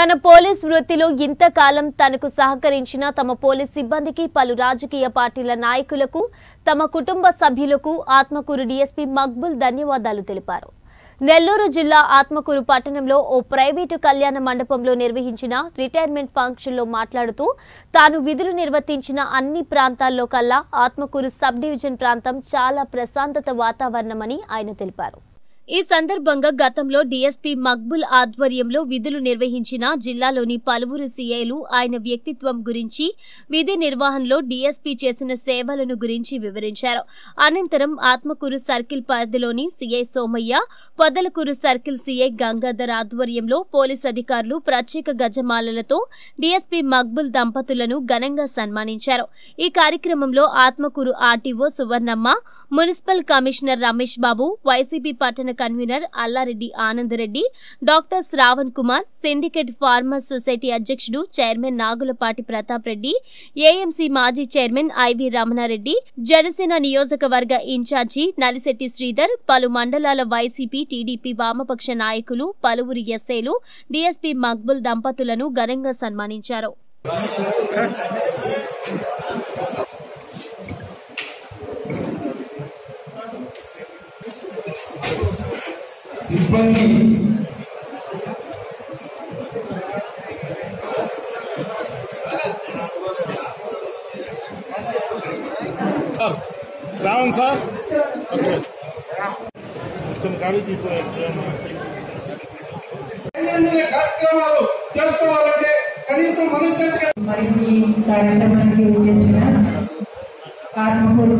తన పోలీస్ వృత్తిలో ఇంతకాలం తనకు సహకరించిన తమ పోలీస్ సిబ్బందికి పలు రాజకీయ పార్టీల నాయకులకు తమ కుటుంబ సభ్యులకు ఆత్మకూరు డీఎస్పీ మక్బుల్ ధన్యవాదాలు తెలిపారు నెల్లూరు జిల్లా ఆత్మకూరు పట్టణంలో ఓ ప్రైవేటు కళ్యాణ మండపంలో నిర్వహించిన రిటైర్మెంట్ ఫంక్షన్లో మాట్లాడుతూ తాను విధులు నిర్వర్తించిన అన్ని ప్రాంతాల్లో కల్లా ఆత్మకూరు సబ్ డివిజన్ ప్రాంతం చాలా ప్రశాంతత వాతావరణమని ఆయన తెలిపారు ఈ సందర్భంగా గతంలో డీఎస్పీ మక్బుల్ ఆధ్వర్యంలో విధులు నిర్వహించిన జిల్లాలోని పలువురు సీఐలు ఆయన వ్యక్తిత్వం గురించి విధి నిర్వహణలో డీఎస్పీ చేసిన సేవలను గురించి వివరించారు అనంతరం ఆత్మకూరు సర్కిల్ పరిధిలోని CI Somaiah Podalakur circle CI Gangadhar ఆధ్వర్యంలో పోలీస్ అధికారులు ప్రత్యేక గజమాలలతో డీఎస్పీ మక్బుల్ దంపతులను ఘనంగా సన్మానించారు ఈ కార్యక్రమంలో Atmakur RTO Suvarnamma municipal commissioner Ramesh Babu YCP పట్టణ convener Allareddy Anandareddy doctor Shravan Kumar syndicate farmers society అధ్యక్షుడు చైర్మన్ నాగులపాటి ప్రతాప్ రెడ్డి ఏఎంసీ మాజీ చైర్మన్ ఐవి రమణారెడ్డి జనసేన నియోజకవర్గ ఇన్ఛార్జి నలిశెట్టి శ్రీధర్ పలు మండలాల వైసీపీ టీడీపీ వామపక్ష నాయకులు పలువురు ఎస్ఐలు డీఎస్పీ మక్బుల్ దంపతులను ఘనంగా సన్మానించారు సిబ్బంది సార్ శ్రావణ్ సార్ ఓకే కొంచెం ఖాళీ తీసుకురా దైనందిన కార్యక్రమాలు చేసుకోవాలంటే కనీసం మనస్థితి మరి ఈ కార్యక్రమానికి చేసిన ఆత్మకూరు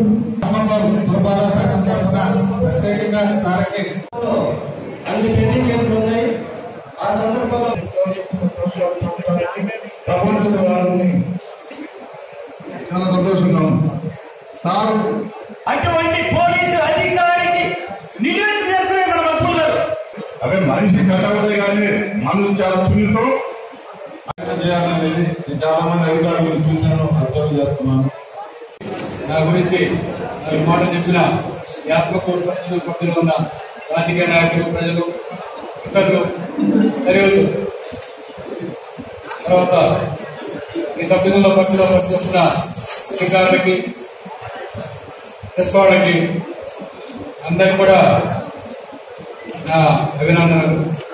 ప్రత్యేకంగా సార్కి అన్ని పెండింగ్ కేసులు ఉన్నాయి ఆ సందర్భంలో తప్పనిసరి వారిని చాలా సంతోషంగా ఉంది సార్ అటువంటి పోలీసు అధికారికి నిలువెత్తు చేస్తున్నారు మన మంత్రులు గారు అదే మనిషి కష్టపడే కానీ మనసు చాలా సున్నితం చేయాలనేది నేను చాలా మంది అధికారులను చూశాను అర్థం చేస్తున్నాను నా గురించి నాలుగు మాట చెప్పిన ఈ ఆత్మకూరు పక్షులు పక్కన ఉన్న రాజకీయ నాయకులు ప్రజలు ఇతరులు తెలియదు తర్వాత ఈ సభ్యులలో పక్షులో పనిచేస్తున్న అధికారులకి ప్రెస్ వాళ్ళకి అందరికి కూడా నా అభినందనలు